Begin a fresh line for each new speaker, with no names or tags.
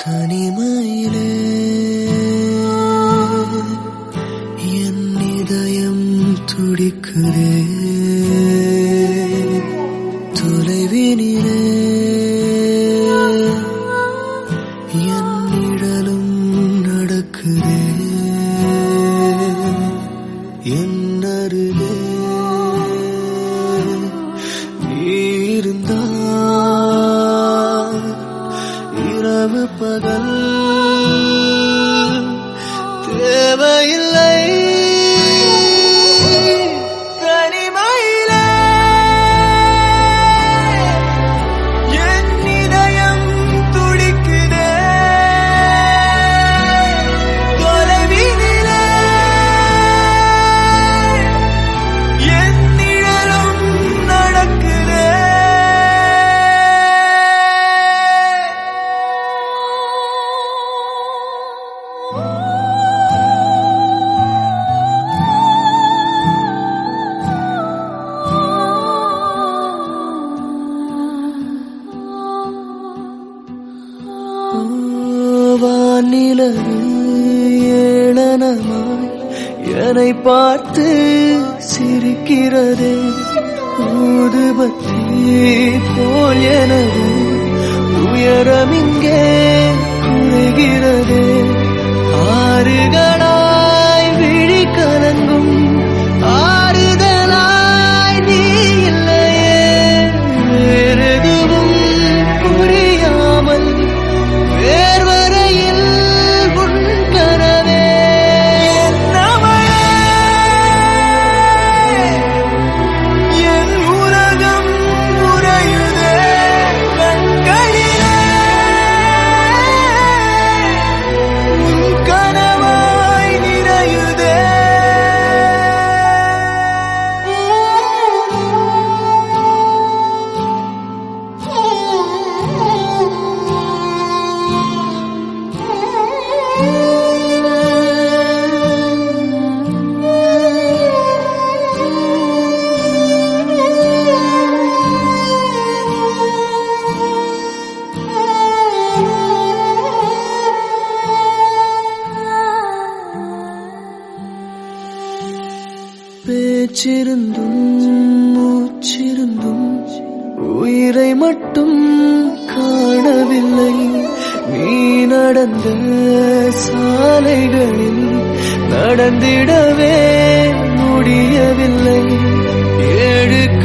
தனிமையிலே என் இதயம் துடிக்குதே தொலைவினிலே என் நிழலும் நடக்குதே என் அருகே நீ இருந்தால் இரவு பகல் தேவையில்லை தனிமையிலே என் இதயம் துடிக்குதே தொலைவினிலே என் நிழலும் நடக்குதே வானிலவு ஏளனமாய் என்னை பார்த்து சிரிக்கிறதே ஊதுபத்தி போல் எனது உயரம் இங்கே குறைகிறதே ஆறுகளாய் விழி கலங்கும் ஆறுதலாய் நீ இல்லையே வேறெதுவும் புரியாமல் வேர்வரையில் உன் கனவே என்னவளே என் உலகம் உறையுதே கண்களிலே உன் கனவாய் நிறையுதே பேச்சிருந்தும் மூச்சிருந்தும் உயிரை மட்டும் காணவில்லை நீ நடந்த சாலைகளில் நடந்திடவே முடியவில்லை ஏழு